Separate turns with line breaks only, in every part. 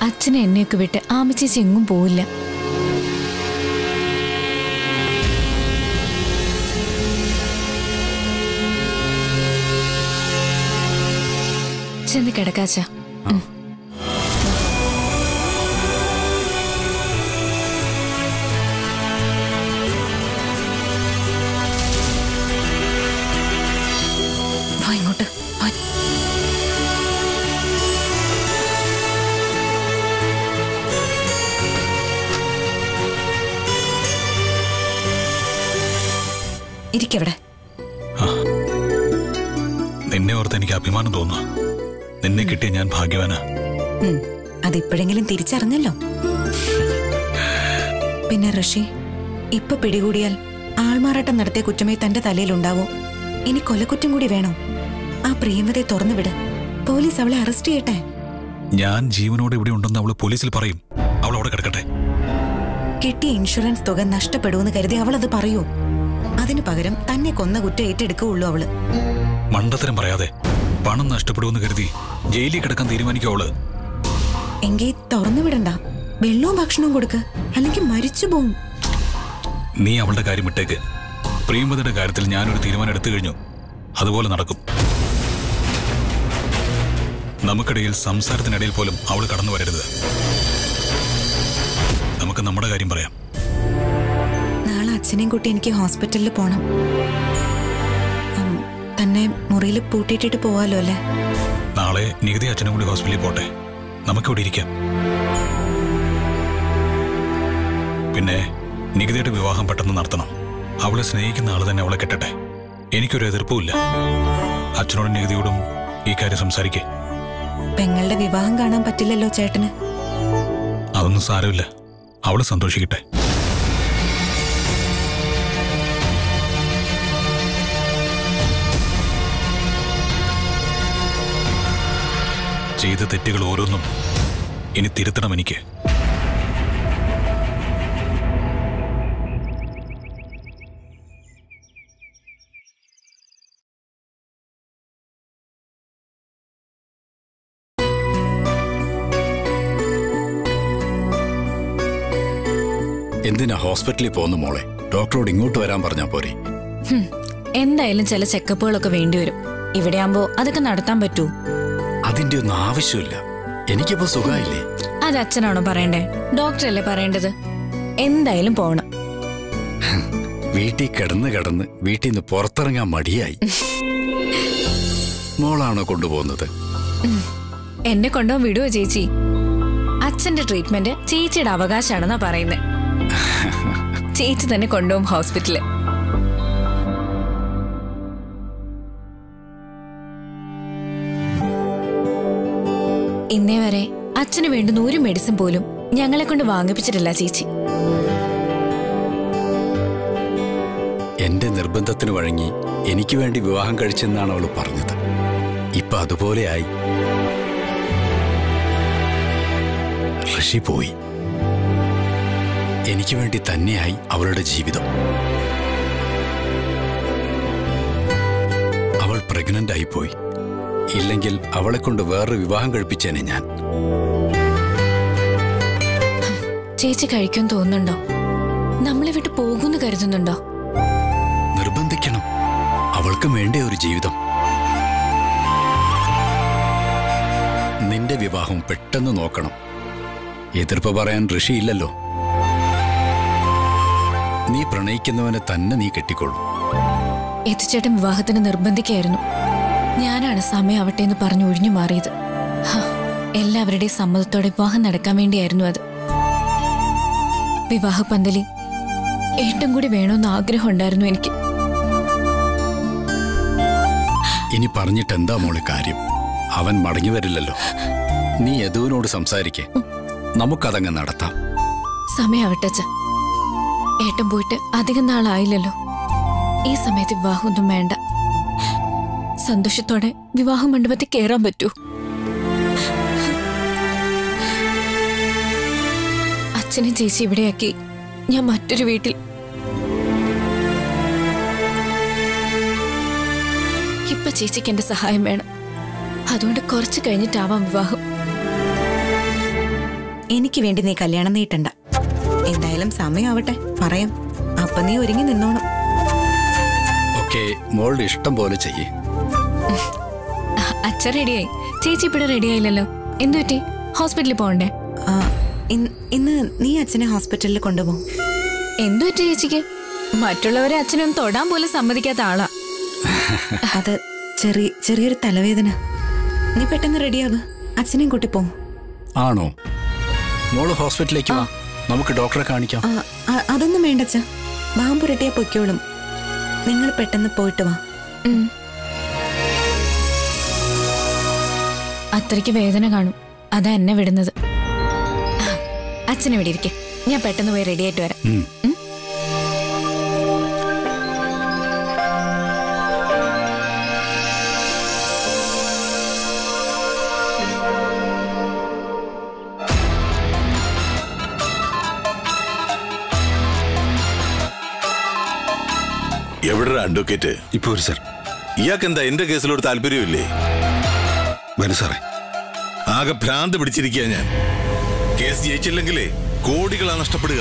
അച്ഛനെ എന്നെയൊക്കെ വിട്ട് ആമിച്ചേച്ചി എങ്ങും പോവില്ല ചെന്ന് കിടക്കാച്ച വാ ഇങ്ങോട്ട് വാ
ഇരിക്കവിടെ
നിന്നെ ഓർത്ത് എനിക്ക് അഭിമാനം തോന്നുന്നു നിന്നെ കിട്ടിയ ഞാൻ ഭാഗ്യവാനാ
ഉം, അതിപ്പോഴെങ്കിലും തിരിച്ചറിഞ്ഞല്ലോ പിന്നെ ഋഷി ഇപ്പൊ പിടികൂടിയാൽ ആൾമാറാട്ടം നടത്തിയ കുറ്റമേ തന്റെ തലയിലുണ്ടാവോ ഇനി കൊലക്കുറ്റം കൂടി വേണോ ആ പ്രിയമതയെ തുറന്നുവിട് പോലീസ് അവളെ അറസ്റ്റ് ചെയ്യട്ടെ
ഞാൻ ജീവനോടെ ഇവിടെ ഉണ്ടെന്ന് അവള് പോലീസിൽ പറയും അവൾ അവിടെ കിടക്കട്ടെ
കിട്ടിയ ഇൻഷുറൻസ് തുക നഷ്ടപ്പെടുമെന്ന് കരുതി അവൾ അത് പറയൂ അതിനു പകരം തന്നെ കൊന്ന കുറ്റം ഏറ്റെടുക്കുകയുള്ളൂ അവള്
മണ്ടത്തരം പറയാതെ പണം നഷ്ടപ്പെടുമെന്ന് കരുതി ജയിലിൽ കിടക്കാൻ തീരുമാനിക്കും അവള്
എങ്കിൽ തുറന്നുവിടണ്ട വെള്ളവും ഭക്ഷണവും കൊടുക്ക് അല്ലെങ്കിൽ മരിച്ചു പോവും
നീ അവളുടെ കാര്യം വിട്ടേക്ക് പ്രിയമതയുടെ കാര്യത്തിൽ ഞാനൊരു തീരുമാനം എടുത്തു കഴിഞ്ഞു അതുപോലെ നടക്കും നമുക്കിടയിൽ സംസാരത്തിനിടയിൽ പോലും അവൾ കടന്നു വരരുത് നമുക്ക് നമ്മുടെ കാര്യം പറയാം
നാളെ അച്ഛനെയും കൂട്ടി എനിക്ക് ഹോസ്പിറ്റലിൽ പോണം ഉം, തന്നെ മുറിയിൽ പൂട്ടിയിട്ടിട്ട് പോവാലോ അല്ലേ
നാളെ നികുതി അച്ഛനും കൂടി ഹോസ്പിറ്റലിൽ പോട്ടെ നമുക്കിവിടെ ഇരിക്കാം പിന്നെ നികുതിയുടെ വിവാഹം പെട്ടെന്ന് നടത്തണം അവളെ സ്നേഹിക്കുന്ന ആള് തന്നെ അവളെ കെട്ടട്ടെ എനിക്കൊരു എതിർപ്പുമില്ല അച്ഛനോടും നികുതിയോടും ഈ കാര്യം സംസാരിക്കേ
പെങ്ങളുടെ വിവാഹം കാണാൻ പറ്റില്ലല്ലോ ചേട്ടന്
അതൊന്നും സാരമില്ല അവള് സന്തോഷിക്കട്ടെ ചെയ്ത തെറ്റുകൾ ഓരോന്നും ഇനി തിരുത്തണം എനിക്ക്
എന്തിനാ ഹോസ്പിറ്റലിൽ പോകുന്നു മോളെ ഡോക്ടറോട് ഇങ്ങോട്ട് വരാൻ പറഞ്ഞാ പോരെ
ഹും, എന്തായാലും ചില ചെക്കപ്പുകളൊക്കെ വേണ്ടിവരും ഇവിടെയാകുമ്പോ അതൊക്കെ നടത്താൻ പറ്റൂ
അതിന്റെ ഒന്നും ആവശ്യമില്ല എനിക്കിപ്പോ സുഖമായില്ലേ
അത് അച്ഛനാണോ പറയണ്ടേ ഡോക്ടറല്ലേ പറയേണ്ടത് എന്തായാലും പോണം
വീട്ടിൽ കിടന്ന് കിടന്ന് വീട്ടിൽ നിന്ന് പുറത്തിറങ്ങാൻ മടിയായി മോളാണോ കൊണ്ടുപോകുന്നത്
എന്നെ കൊണ്ടോ വിടുവോ ചേച്ചി അച്ഛന്റെ ട്രീറ്റ്മെന്റ് ചേച്ചിയുടെ അവകാശമാണെന്നാ പറയുന്നത് ചേച്ചി തന്നെ കൊണ്ടുപോകും ഹോസ്പിറ്റലിൽ ഇന്നേ വരെ അച്ഛന് വേണ്ടുന്ന ഒരു മെഡിസിൻ പോലും ഞങ്ങളെ കൊണ്ട് വാങ്ങിപ്പിച്ചിട്ടില്ല ചേച്ചി
എന്റെ നിർബന്ധത്തിന് വഴങ്ങി എനിക്ക് വേണ്ടി വിവാഹം കഴിച്ചെന്നാണ് അവൾ പറഞ്ഞത് ഇപ്പൊ അതുപോലെയായി ഋഷി പോയി എനിക്ക് വേണ്ടി തന്നെയായി അവളുടെ ജീവിതം അവൾ പ്രഗ്നന്റ് ആയിപ്പോയി ഇല്ലെങ്കിൽ അവളെ കൊണ്ട് വേറൊരു വിവാഹം കഴിപ്പിച്ചേനെ ഞാൻ
ചേച്ചി കഴിക്കാൻ തോന്നുന്നുണ്ടോ നമ്മളെ വിട്ട് പോകുന്നു കരുതുന്നുണ്ടോ
നിർബന്ധിക്കണം അവൾക്കും വേണ്ടേ ഒരു ജീവിതം നിന്റെ വിവാഹം പെട്ടെന്ന് നോക്കണം എതിർപ്പ് പറയാൻ ഋഷിയില്ലല്ലോ നീ പ്രണയിക്കുന്നവനെ തന്നെ നീ കെട്ടിക്കൊള്ളു
എത്തിച്ചേട്ടൻ വിവാഹത്തിന് നിർബന്ധിക്കായിരുന്നു ഞാനാണ് സമയാവട്ടെ എന്ന് പറഞ്ഞു ഒഴിഞ്ഞു മാറിയത് ഹ, എല്ലാവരുടെയും സമ്മതത്തോടെ വിവാഹം നടക്കാൻ വേണ്ടിയായിരുന്നു അത് വിവാഹ പന്തലി ഏട്ടം കൂടി വേണമെന്ന് ആഗ്രഹം ഉണ്ടായിരുന്നു എനിക്ക്
ഇനി പറഞ്ഞിട്ട് എന്താ മോളെ കാര്യം അവൻ മടങ്ങി വരില്ലല്ലോ നീ യദുവിനോട് സംസാരിക്കേ നമുക്കതങ്ങ് നടത്താം
സമയാവട്ടെ അച്ഛ ഏട്ടൻ പോയിട്ട് അധികം നാളായില്ലല്ലോ ഈ സമയത്ത് വിവാഹമൊന്നും വേണ്ട സന്തോഷത്തോടെ വിവാഹ മണ്ഡപത്തിൽ കയറാൻ പറ്റൂ അച്ഛനും ചേച്ചി ഇവിടെയാക്കി ഞാൻ മറ്റൊരു വീട്ടിൽ ഇപ്പൊ ചേച്ചിക്ക് എന്റെ സഹായം വേണം അതുകൊണ്ട് കുറച്ച് കഴിഞ്ഞിട്ടാവാം വിവാഹം
എനിക്ക് വേണ്ടി നീ കല്യാണം നീട്ടണ്ട എന്തായാലും സമയമാവട്ടെ പറയാം അപ്പൊ നീ ഒരുങ്ങി നിന്നോണം
ഒക്കെ മോളുടെ ഇഷ്ടം പോലെ ചെയ്യേ
അച്ഛ റെഡിയായി ചേച്ചി ഇപ്പോഴും റെഡിയായില്ലല്ലോ എന്തു പറ്റി ഹോസ്പിറ്റലിൽ പോകണ്ടേ
ആ, ഇൻ- ഇന്ന് നീ അച്ഛനെ ഹോസ്പിറ്റലിൽ കൊണ്ടുപോകും
എന്തു പറ്റി ചേച്ചിക്ക് മറ്റുള്ളവരെ അച്ഛനൊന്നും തൊടാൻ പോലും സമ്മതിക്കാത്ത ആളാ
അത് ചെറിയ ചെറിയൊരു തലവേദന നീ പെട്ടെന്ന് റെഡിയാവ് അച്ഛനെയും കൂട്ടി പോ
ആണോ മോള് ഹോസ്പിറ്റലിലേക്ക് വാ നമുക്ക് ഡോക്ടറെ കാണിക്കാം
ആ, അ- അതൊന്നും വേണ്ടച്ച ബാമ്പുരട്ടിയാ പൊയ്ക്കോളും നിങ്ങൾ പെട്ടെന്ന് പോയിട്ട് വാ
ഉം. അത്രയ്ക്ക് വേദന കാണും അതാ എന്നെ വിടുന്നത് അച്ഛനെ ഇവിടെ ഇരിക്കെ ഞാൻ പെട്ടെന്ന് പോയി റെഡി ആയിട്ട് വരാം
ഉം.
ഉം?
എവിടെ അഡ്വക്കേറ്റ്
ഇപ്പൊ ഒരു സാർ
ഇയാൾക്ക് എന്താ എന്റെ കേസിലൊരു താല്പര്യമില്ലേ
വരും സാറേ
ആകെ ഭ്രാന്ത് പിടിച്ചിരിക്കുക ഞാൻ കേസ് ജയിച്ചില്ലെങ്കിലേ കോടികളാ നഷ്ടപ്പെടുക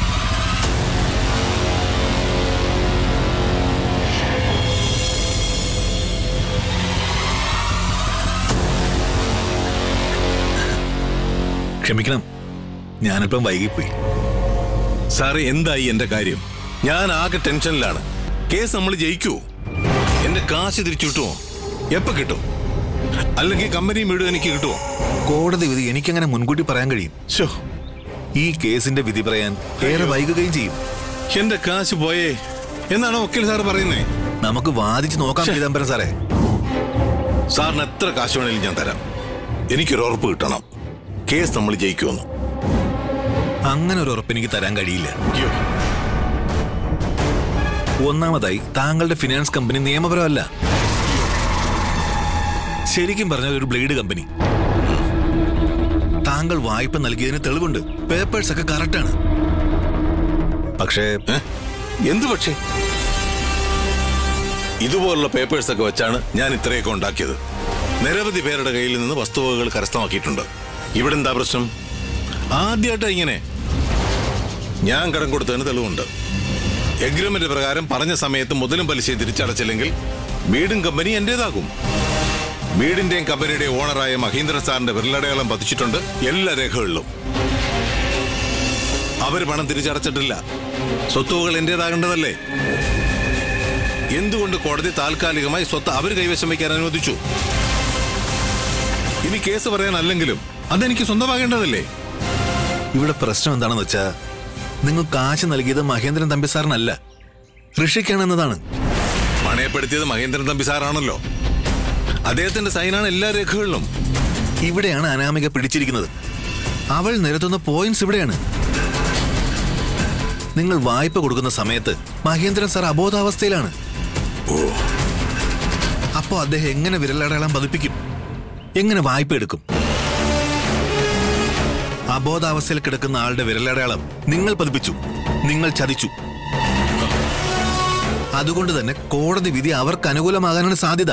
ക്ഷമിക്കണം ഞാനിപ്പം വൈകിപ്പോയി
സാറേ എന്തായി എന്റെ കാര്യം ഞാൻ ആകെ ടെൻഷനിലാണ് കേസ് നമ്മൾ ജയിക്കൂ എന്റെ കാശ് തിരിച്ചു കിട്ടുമോ എപ്പോ കിട്ടും അല്ലെങ്കിൽ കമ്പനിയും വീടും എനിക്ക് കിട്ടുമോ
കോടതി വിധി എനിക്കെങ്ങനെ മുൻകൂട്ടി പറയാൻ കഴിയും
ശോ
ഈ കേസിന്റെ വിധി പറയാൻ ഏറെ വൈകുകയും ചെയ്യും
എന്റെ കാശ് പോയേ എന്നാണോ വക്കീൽ സാർ പറയുന്നേ
നമുക്ക് വാദിച്ച് നോക്കാം പീതാംബരൻ സാറേ
സാറിന് എത്ര കാശ് വേണേലും ഞാൻ തരാം എനിക്കൊരു ഉറപ്പ് കിട്ടണം കേസ് നമ്മൾ ജയിക്കുമെന്ന്
അങ്ങനെ ഒരു ഉറപ്പ് എനിക്ക് തരാൻ കഴിയില്ല
അയ്യോ
ഒന്നാമതായി താങ്കളുടെ ഫിനാൻസ് കമ്പനി നിയമപരമല്ല ശരിക്കും പറഞ്ഞാൽ ഒരു ബ്ലേഡ് കമ്പനി താങ്കൾ വായ്പ നൽകിയതിന് തെളിവുണ്ട് പേപ്പേഴ്സ് ഒക്കെ കറക്റ്റാണ് പക്ഷേ
ഏ? എന്ത് പക്ഷേ ഇതുപോലുള്ള പേപ്പേഴ്സ് ഒക്കെ വെച്ചാണ് ഞാൻ ഇത്രയൊക്കെ ഉണ്ടാക്കിയത് നിരവധി പേരുടെ കയ്യിൽ നിന്ന് വസ്തുവകകൾ കരസ്ഥമാക്കിയിട്ടുണ്ട് ഇവിടെ എന്താ പ്രശ്നം ആദ്യമായിട്ടാ ഇങ്ങനെ ഞാൻ കടം കൊടുത്തതിന് തെളിവുണ്ട് എഗ്രിമെന്റ് പ്രകാരം പറഞ്ഞ സമയത്ത് മുതലും പലിശയും തിരിച്ചടച്ചില്ലെങ്കിൽ വീടും കമ്പനി എന്റേതാകും വീടിന്റെയും കമ്പനിയുടെയും ഓണറായ മഹീന്ദ്ര സാറിന്റെ വിരലടയാളം പതിച്ചിട്ടുണ്ട് എല്ലാ രേഖകളിലും അവര് പണം തിരിച്ചടച്ചിട്ടില്ല സ്വത്തുവകൾ എന്റേതാകേണ്ടതല്ലേ എന്തുകൊണ്ട് കോടതി താൽക്കാലികമായി സ്വത്ത് അവർ കൈവശം വയ്ക്കാൻ അനുവദിച്ചു ഇനി കേസ് പറയാനല്ലെങ്കിലും അതെനിക്ക് സ്വന്തമാകേണ്ടതല്ലേ
ഇവിടെ പ്രശ്നം എന്താണെന്ന് വെച്ചാ നിങ്ങൾ കാശ് നൽകിയത് മഹേന്ദ്രൻ തമ്പി സാറിനല്ല ഋഷിക്കാണെന്നതാണ്
പണയപ്പെടുത്തിയത് മഹേന്ദ്രൻ തമ്പി സാറാണല്ലോ അദ്ദേഹത്തിന്റെ സൈനാണ് എല്ലാ രേഖകളിലും
ഇവിടെയാണ് അനാമിക പിടിച്ചിരിക്കുന്നത് അവൾ നിരത്തുന്ന പോയിന്റ്സ് ഇവിടെയാണ് നിങ്ങൾ വായ്പ കൊടുക്കുന്ന സമയത്ത് മഹേന്ദ്രൻ സാർ അബോധാവസ്ഥയിലാണ് അപ്പോ അദ്ദേഹം എങ്ങനെ വിരലടയാളം പതിപ്പിക്കും എങ്ങനെ വായ്പ എടുക്കും അബോധാവസ്ഥയിൽ കിടക്കുന്ന ആളുടെ വിരലടയാളം നിങ്ങൾ പതിപ്പിച്ചു നിങ്ങൾ ചതിച്ചു അതുകൊണ്ട് തന്നെ കോടതി വിധി അവർക്ക് അനുകൂലമാകാനാണ് സാധ്യത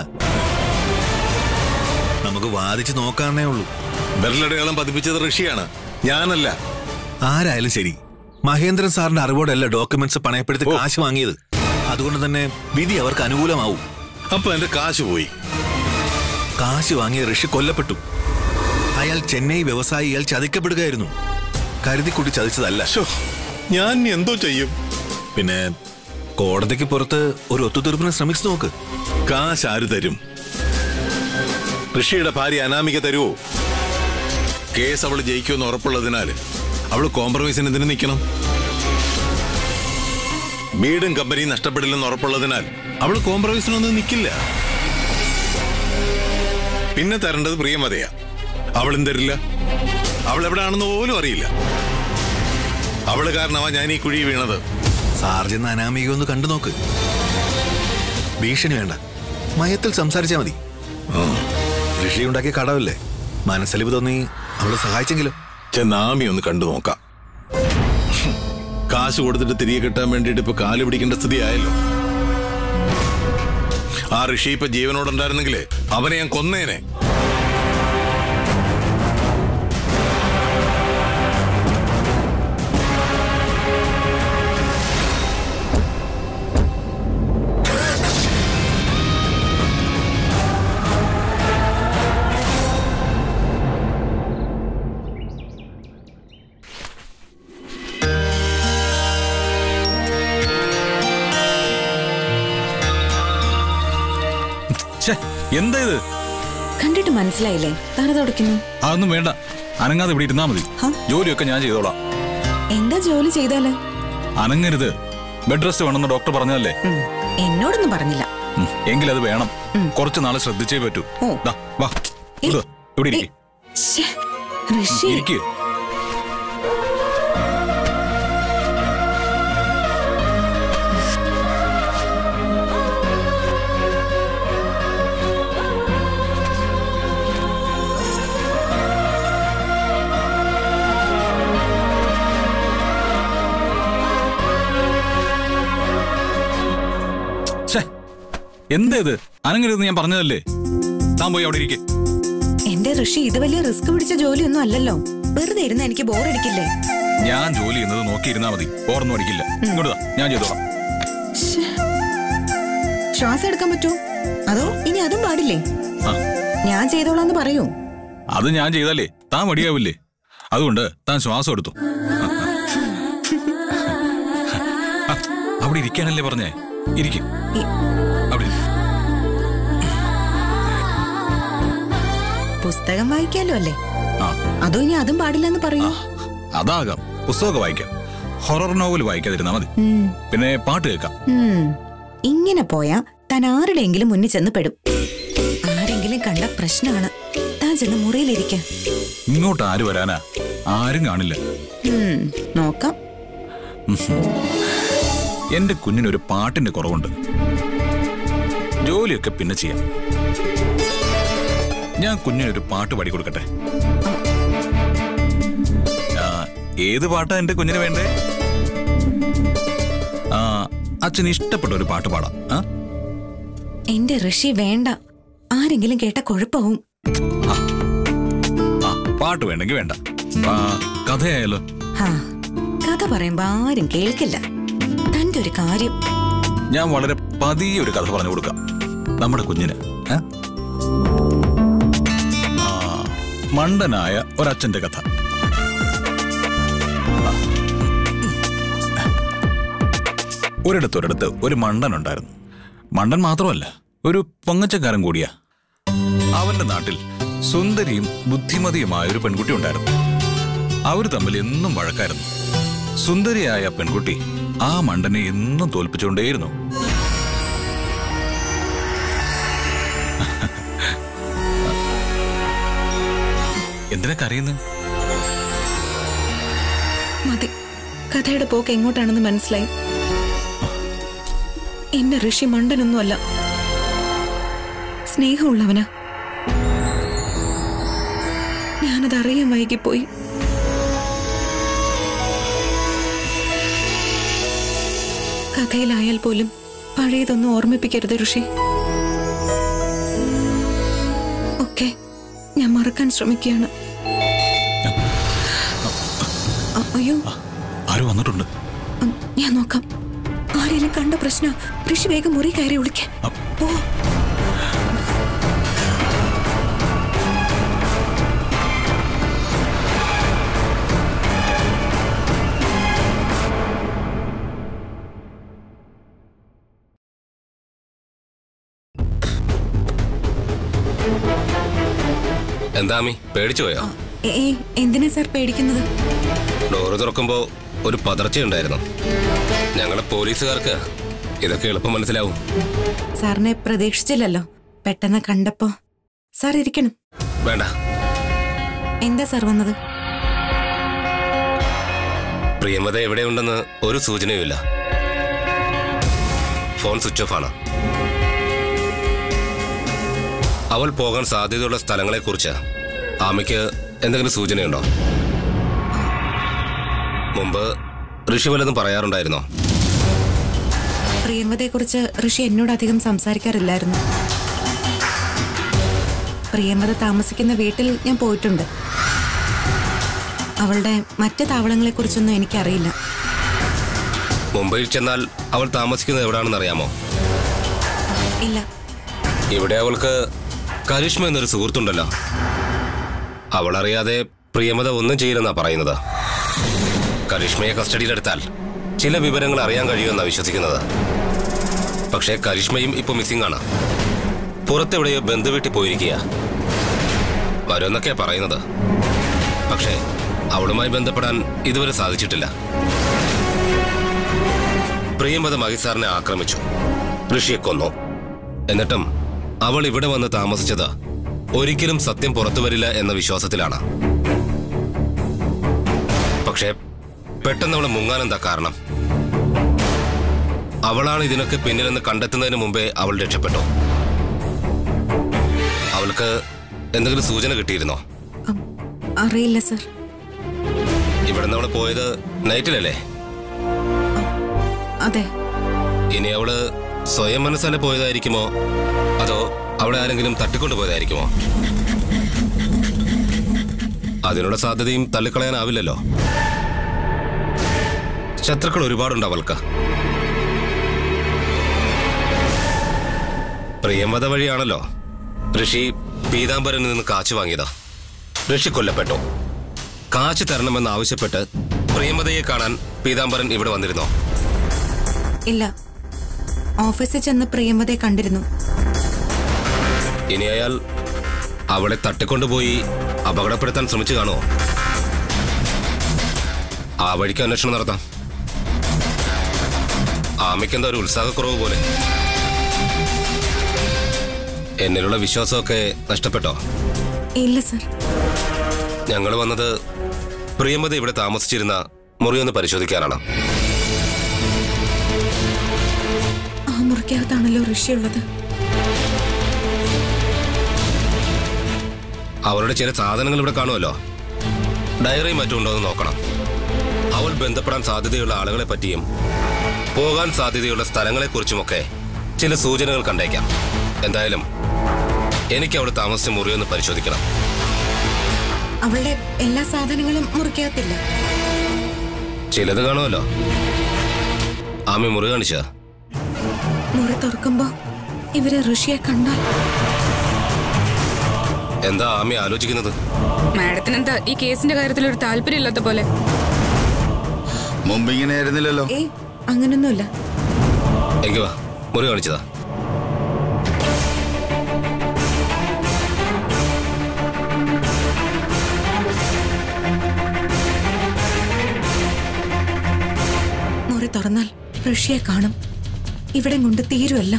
നമുക്ക് വാദിച്ച് നോക്കാനേ ഉള്ളൂ
വിരലടയാളം പതിപ്പിച്ചത് ഋഷിയാണ് ഞാനല്ല
ആരായാലും ശരി മഹേന്ദ്രൻ സാറിന്റെ അറിവോടല്ല ഡോക്യുമെന്റ്സ് പണയപ്പെടുത്തി കാശ് വാങ്ങിയത് അതുകൊണ്ട് തന്നെ വിധി അവർക്ക് അനുകൂലമാവും
അപ്പൊ എന്റെ കാശ് പോയി
കാശ് വാങ്ങിയ ഋഷി കൊല്ലപ്പെട്ടു അയാൾ ചെന്നൈ വ്യവസായി ഇയാൾ ചതിക്കപ്പെടുകയായിരുന്നു കരുതിക്കുട്ടി ചതിച്ചതല്ല
ശോ, ഞാൻ ഇനി എന്തോ ചെയ്യും
പിന്നെ കോടതിക്ക് പുറത്ത് ഒരു ഒത്തുതീർപ്പിന് ശ്രമിച്ചു നോക്ക്
കാശ് ആര് തരും ഋഷിയുടെ ഭാര്യ അനാമിക തരുവോ കേസ് അവൾ ജയിക്കുമെന്ന് ഉറപ്പുള്ളതിനാൽ അവൾ കോംപ്രമൈസിന് എന്തിനു നിൽക്കണം വീടും കമ്പനിയും നഷ്ടപ്പെടില്ലെന്ന് ഉറപ്പുള്ളതിനാൽ അവൾ കോംപ്രമൈസിനൊന്നും നിൽക്കില്ല പിന്നെ തരേണ്ടത് പ്രിയമതയാ അവളും തരില്ല അവൾ എവിടെയാണെന്ന് പോലും അറിയില്ല അവള് കാരണമാ ഞാൻ ഈ കുഴി വീണത്
സാർജെന്ന അനാമിക ഒന്ന് കണ്ടു നോക്ക് ഭീഷണി വേണ്ട മയത്തിൽ സംസാരിച്ചാ മതി ഋഷി ഉണ്ടാക്കിയ കടവല്ലേ മനസ്സലിവ് തോന്നി അവളെ സഹായിച്ചെങ്കിലും
ചെന്നാമി ഒന്ന് കണ്ടു നോക്കാം കാശ് കൊടുത്തിട്ട് തിരികെ കിട്ടാൻ വേണ്ടിയിട്ട് ഇപ്പൊ കാല് പിടിക്കേണ്ട സ്ഥിതി ആയല്ലോ ആ ഋഷി ഇപ്പൊ ജീവനോടുണ്ടായിരുന്നെങ്കിലേ അവനെ ഞാൻ കൊന്നേനെ
ഛേ എന്താ ഇത്
കണ്ടിട്ട് മനസ്സിലായില്ലേ താനെ തുടയ്ക്കുന്നു
അതൊന്നും വേണ്ട അനങ്ങാതെ ഇവിടെ ഇരുന്നാ മതി
ഹ?
ജോലിയൊക്കെ ഞാൻ ചെയ്തോളാം
എന്താ ജോലി ചെയ്താല്
അനങ്ങരുത് ബെഡ് റെസ്റ്റ് വേണമെന്ന് ഡോക്ടർ പറഞ്ഞതല്ലേ
ഉം, എന്നോടൊന്നും പറഞ്ഞില്ല
ഉം, എങ്കിലത് വേണം കുറച്ച് നാളെ ശ്രദ്ധിച്ചേ പറ്റൂ
ഓ.
ദാ, വാ ഇങ്ങട് വാ. ഇവിടെ ഇരിക്ക്.
ശ്ശേ, ഋഷി
ഇരിക്ക് ഛേ, എന്താ ഇത് അനങ്ങരുതെന്ന് ഞാൻ പറഞ്ഞതല്ലേ താൻ പോയി അവിടെ ഇരിക്കെ
എന്റെ ഋഷി ഇത് വലിയ റിസ്ക് പിടിച്ച ജോലിയൊന്നും അല്ലല്ലോ വെറുതെ ഇരുന്ന് എനിക്ക് ബോറടിക്കില്ലേ
ഞാൻ ജോലി ചെയ്യുന്നത് നോക്കിയിരുന്നാ മതി ഓർന്നും അടിക്കില്ല ഇങ്ങോട്ട് വാ, ഞാൻ ചെയ്തോളാം
ശ്ശേ. ശ്വാസം എടുക്കാൻ പറ്റുമോ അതോ ഇനി അതും പാടില്ലേ
ആ
ഞാൻ ചെയ്തോളാന്ന് പറയൂ
അത് ഞാൻ ചെയ്താലേ താൻ മടിയാവില്ലേ അതുകൊണ്ട് താൻ ശ്വാസം എടുത്തു ആ, അവിടെ ഇരിക്കാനല്ലേ പറഞ്ഞേ ഇരിക്കും
ഇ-
അവിടെ ഇരി.
പുസ്തകം വായിക്കാലോ അല്ലേ
ആ
അതോ ഇനി അതും പാടില്ലെന്ന് പറയൂ
അതാകാം പുസ്തകമൊക്കെ വായിക്കാം ഹൊറർ നോവൽ വായിക്കാതിരുന്നാ മതി
ഉം.
പിന്നെ പാട്ട് കേൾക്കാം
ഉം. ഇങ്ങനെ പോയാ താൻ ആരുടെയെങ്കിലും മുന്നിൽ ചെന്ന് പെടും ആരെങ്കിലും കണ്ട പ്രശ്നമാണ് താൻ ചെന്ന് മുറിയിലിരിക്ക
ഇങ്ങോട്ട് ആര് വരാനാ ആരും കാണില്ല
ഉം, നോക്കാം
എന്റെ കുഞ്ഞിനൊരു പാട്ടിന്റെ കുറവുണ്ട് ജോലിയൊക്കെ പിന്നെ ചെയ്യാം ഞാൻ കുഞ്ഞിനൊരു പാട്ട് പാടി കൊടുക്കട്ടെ ആ, ഏത് പാട്ടാ എന്റെ കുഞ്ഞിന് വേണ്ടേ ആ അച്ഛന് ഇഷ്ടപ്പെട്ട ഒരു പാട്ട് പാടാം ആ
എന്റെ ഋഷി വേണ്ട ആരെങ്കിലും കേട്ട കുഴപ്പവും
ആ പാട്ട് വേണ്ടെങ്കിൽ വേണ്ട ആ, കഥയായാലോ
ഹാ കഥ പറയുമ്പോ ആരും കേൾക്കില്ല തന്റെ ഒരു കാര്യം
ഞാൻ വളരെ പതിയെ ഒരു കഥ പറഞ്ഞു കൊടുക്കാം നമ്മുടെ കുഞ്ഞിന് ഏ? ആ, മണ്ടനായ ഒരച്ഛന്റെ കഥ ആ. ഒരിടത്തൊരിടത്ത് ഒരു മണ്ടൻ ഉണ്ടായിരുന്നു മണ്ടൻ മാത്രമല്ല ഒരു പൊങ്ങച്ചക്കാരൻ കൂടിയാ അവന്റെ നാട്ടിൽ സുന്ദരിയും ബുദ്ധിമതിയുമായ ഒരു പെൺകുട്ടി ഉണ്ടായിരുന്നു അവർ തമ്മിൽ എന്നും വഴക്കായിരുന്നു സുന്ദരിയായ പെൺകുട്ടി ആ മണ്ടനെ എന്നും തോൽപ്പിച്ചുകൊണ്ടേയിരുന്നു എന്തിനാ കരയുന്നത്
മതി കഥയുടെ പോക്ക് എങ്ങോട്ടാണെന്ന് മനസ്സിലായി എന്റെ ഋഷി മണ്ടനൊന്നുമല്ല സ്നേഹമുള്ളവനാ ഞാനത് അറിയാൻ വൈകിപ്പോയി കഥയിലായാൽ പോലും പഴയതൊന്നും ഓർമ്മിപ്പിക്കരുത് ഋഷി ഒക്കെ ഞാൻ മറക്കാൻ ശ്രമിക്കുകയാണ് അ- അയ്യോ
ആരോ വന്നിട്ടുണ്ട്
ഉം, ഞാൻ നോക്കാം ആരെങ്കിലും കണ്ട പ്രശ്ന ഋഷി വേഗം മുറി കയറി വിളിക്ക
അ-
പോ
എന്താമി പേടിച്ചു പോയോ
ഏ എന്തിനാ സാർ പേടിക്കുന്നത്
ഡോറ് തുറക്കുമ്പോ ഒരു പതർച്ചയുണ്ടായിരുന്നു ഞങ്ങളെ പോലീസുകാർക്ക് ഇതൊക്കെ എളുപ്പം മനസ്സിലാവും
സാറിനെ പ്രതീക്ഷിച്ചില്ലല്ലോ പെട്ടെന്ന് കണ്ടപ്പോ സാർ ഇരിക്കണം
വേണ്ട
എന്താ സാർ വന്നത്
പ്രിയമത എവിടെയുണ്ടെന്ന് ഒരു സൂചനയുമില്ല ഫോൺ സ്വിച്ച് ഓഫ് ആണ് അവൾ പോകാൻ സാധ്യതയുള്ള സ്ഥലങ്ങളെക്കുറിച്ച് ആമയ്ക്ക് എന്തെങ്കിലും സൂചനയുണ്ടോ മുമ്പ് ഋഷി വല്ലതും പറയാറുണ്ടായിരുന്നോ
പ്രിയംവതയെക്കുറിച്ച് ഋഷി എന്നോട് അധികം സംസാരിക്കാറില്ലായിരുന്നു പ്രിയംവത താമസിക്കുന്ന വീട്ടിൽ ഞാൻ പോയിട്ടുണ്ട് അവളുടെ മറ്റ് താവളങ്ങളെക്കുറിച്ചൊന്നും എനിക്കറിയില്ല
മുംബൈയിൽ ചെന്നാൽ അവൾ താമസിക്കുന്നത് എവിടെയാണെന്ന് അറിയാമോ
ഇല്ല
ഇവിടെ അവൾക്ക് കരിഷ്മ എന്നൊരു സുഹൃത്തുണ്ടല്ലോ അവൾ അറിയാതെ പ്രിയമത ഒന്നും ചെയ്യില്ലെന്നാ പറയുന്നത് കരിഷ്മയെ കസ്റ്റഡിയിലെടുത്താൽ ചില വിവരങ്ങൾ അറിയാൻ കഴിയുമെന്നാ വിശ്വസിക്കുന്നത് പക്ഷേ കരിഷ്മയും ഇപ്പൊ മിസ്സിംഗ് ആണ് പുറത്തെവിടെയോ ബന്ധുവീട്ടിൽ പോയിരിക്കുക വരുമെന്നൊക്കെയാ പറയുന്നത് പക്ഷേ അവളുമായി ബന്ധപ്പെടാൻ ഇതുവരെ സാധിച്ചിട്ടില്ല പ്രിയമത മഹിസാറിനെ ആക്രമിച്ചു ഋഷിയെ കൊന്നു എന്നിട്ടും അവൾ ഇവിടെ വന്ന് താമസിച്ചത് ഒരിക്കലും സത്യം പുറത്തു വരില്ല എന്ന വിശ്വാസത്തിലാണ് പക്ഷേ പെട്ടെന്ന് അവൾ മുങ്ങാനെന്താ കാരണം അവളാണ് ഇതിനൊക്കെ പിന്നിലെന്ന് കണ്ടെത്തുന്നതിന് മുമ്പേ അവൾ രക്ഷപ്പെട്ടു അവൾക്ക് എന്തെങ്കിലും സൂചന കിട്ടിയിരുന്നോ
അം, അറിയില്ല സർ
ഇവിടുന്ന് അവള് പോയത് നൈറ്റിലല്ലേ
അതെ
ഇനി അവള് സ്വയം മനസ്സാലെ പോയതായിരിക്കുമോ അതോ അവളെ ആരെങ്കിലും തട്ടിക്കൊണ്ടു പോയതായിരിക്കുമോ അതിനുള്ള സാധ്യതയും തള്ളിക്കളയാനാവില്ലല്ലോ ശത്രുക്കൾ ഒരുപാടുണ്ട് അവൾക്ക് പ്രിയമത വഴിയാണല്ലോ ഋഷി പീതാംബരനിൽ നിന്ന് കാശ് വാങ്ങിയത് ഋഷി കൊല്ലപ്പെട്ടു കാശ് തരണമെന്ന് ആവശ്യപ്പെട്ട് പ്രിയമതയെ കാണാൻ പീതാംബരൻ ഇവിടെ വന്നിരുന്നോ
ഇല്ല ഓഫീസിൽ ചെന്ന് പ്രിയമതയെ കണ്ടിരുന്നു
ഇനി അയാൾ അവളെ തട്ടിക്കൊണ്ടുപോയി അപകടപ്പെടുത്താൻ ശ്രമിച്ചു കാണുമോ ആ വഴിക്ക് അന്വേഷണം നടത്താം ആമയ്ക്കെന്താ ഒരു ഉത്സാഹക്കുറവ് പോലെ എന്നിലുള്ള വിശ്വാസമൊക്കെ നഷ്ടപ്പെട്ടോ
ഇല്ല സർ
ഞങ്ങൾ വന്നത് പ്രിയമത ഇവിടെ താമസിച്ചിരുന്ന മുറിയൊന്ന് പരിശോധിക്കാനാണ്
ആ മുറിക്കകത്താണല്ലോ ഋഷിയുള്ളത്
അവരുടെ ചില സാധനങ്ങൾ ഇവിടെ കാണുമല്ലോ ഡയറി മറ്റും ഉണ്ടോ എന്ന് നോക്കണം അവൾ ബന്ധപ്പെടാൻ സാധ്യതയുള്ള ആളുകളെ പറ്റിയും പോകാൻ സാധ്യതയുള്ള സ്ഥലങ്ങളെക്കുറിച്ചുമൊക്കെ ചില സൂചനകൾ കണ്ടേക്കാം എന്തായാലും എനിക്ക് അവൾ താമസിച്ച മുറി ഒന്ന് പരിശോധിക്കണം
അവളുടെ എല്ലാ സാധനങ്ങളും മുറിക്കകത്തില്ല
ചിലത് കാണുമല്ലോ ആമി മുറി കാണിച്ച
മുറി തുറക്കുമ്പോ ഇവര് ഋഷിയെ കണ്ടാൽ
എന്താ ആമി ആലോചിക്കുന്നത്
മാഡത്തിനെന്താ ഈ കേസിന്റെ കാര്യത്തിൽ ഒരു താല്പര്യമില്ലാത്ത പോലെ
മുമ്പ് ഇങ്ങനെ ആയിരുന്നില്ലല്ലോ
ഏയ് അങ്ങനൊന്നുമില്ല
എങ്കി വാ മുറി കാണിച്ചതാ
മുറി തുറന്നാൽ ഋഷിയെ കാണും ഇവിടെ കൊണ്ട് തീരുമല്ല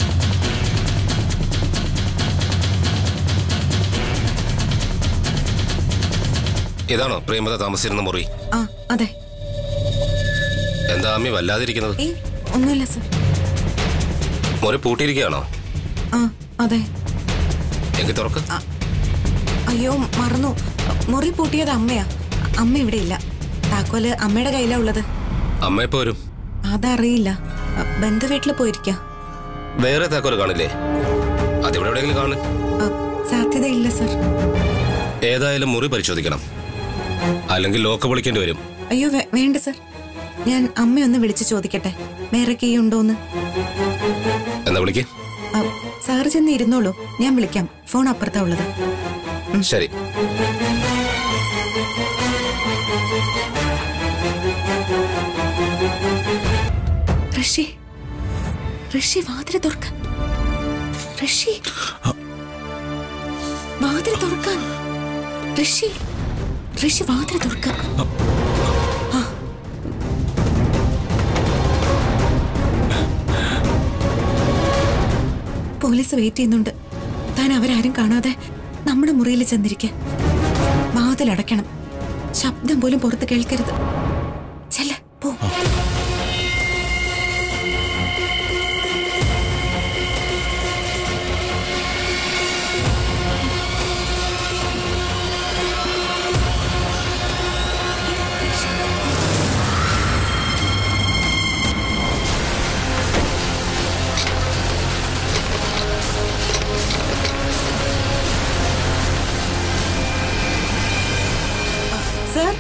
ഇതാണോ പ്രേമത താമസിച്ചിരുന്ന മുറി
ആ അതെ
എന്താ ആമി വല്ലാതിരിക്കുന്നത്
ഏയ് ഒന്നുമില്ല സർ
മുറി പൂട്ടിയിരിക്കുകയാണോ
ആ അതെ
എങ്കിൽ തുറക്ക്
അയ്യോ മറന്നു മുറി പൂട്ടിയത് അമ്മയാ അമ്മ ഇവിടെ ഇല്ല താക്കോല് അമ്മയുടെ കയ്യിലാ ഉള്ളത്
അമ്മ എപ്പോ വരും
അതറിയില്ല ബന്ധു വീട്ടിൽ പോയിരിക്ക
വേറെ താക്കോല് കാണില്ലേ അതിവിടെ എവിടെയെങ്കിലും കാണും
സാധ്യതയില്ല സർ
ഏതായാലും മുറി പരിശോധിക്കണം അല്ലെങ്കിൽ ലോക്ക് വിളിക്കേണ്ടി വരും
അയ്യോ വേ- വേണ്ട സർ ഞാൻ അമ്മയൊന്ന് വിളിച്ചു ചോദിക്കട്ടെ വേറെ കീ ഉണ്ടോന്ന്
എന്നാ വിളിക്ക്
ആ, സാറ് ചെന്ന് ഇരുന്നോളൂ ഞാൻ വിളിക്കാം ഫോൺ അപ്പുറത്താ ഉള്ളത്
ശരി
ഋഷി ഋഷി വാതിൽ തുറക്ക ഋഷി വാതിൽ തുറക്കാൻ ഋഷി ഋഷി വാതിൽ തുറക്ക ആ. പോലീസ് വെയിറ്റ് ചെയ്യുന്നുണ്ട് താൻ അവരാരും കാണാതെ നമ്മുടെ മുറിയിൽ ചെന്നിരിക്കെ വാതിൽ അടയ്ക്കണം ശബ്ദം പോലും പുറത്ത് കേൾക്കരുത് ചെല്ല പോ സർ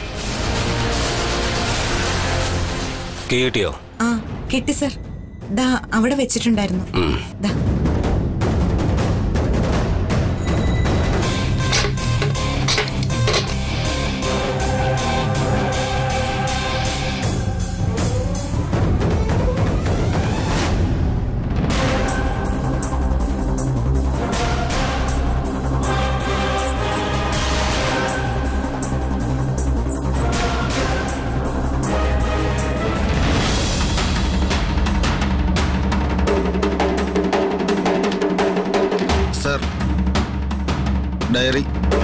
കീ കിട്ടിയോ
ആ കിട്ടി സർ ദാ അവിടെ വെച്ചിട്ടുണ്ടായിരുന്നു ദാ
ഡയറി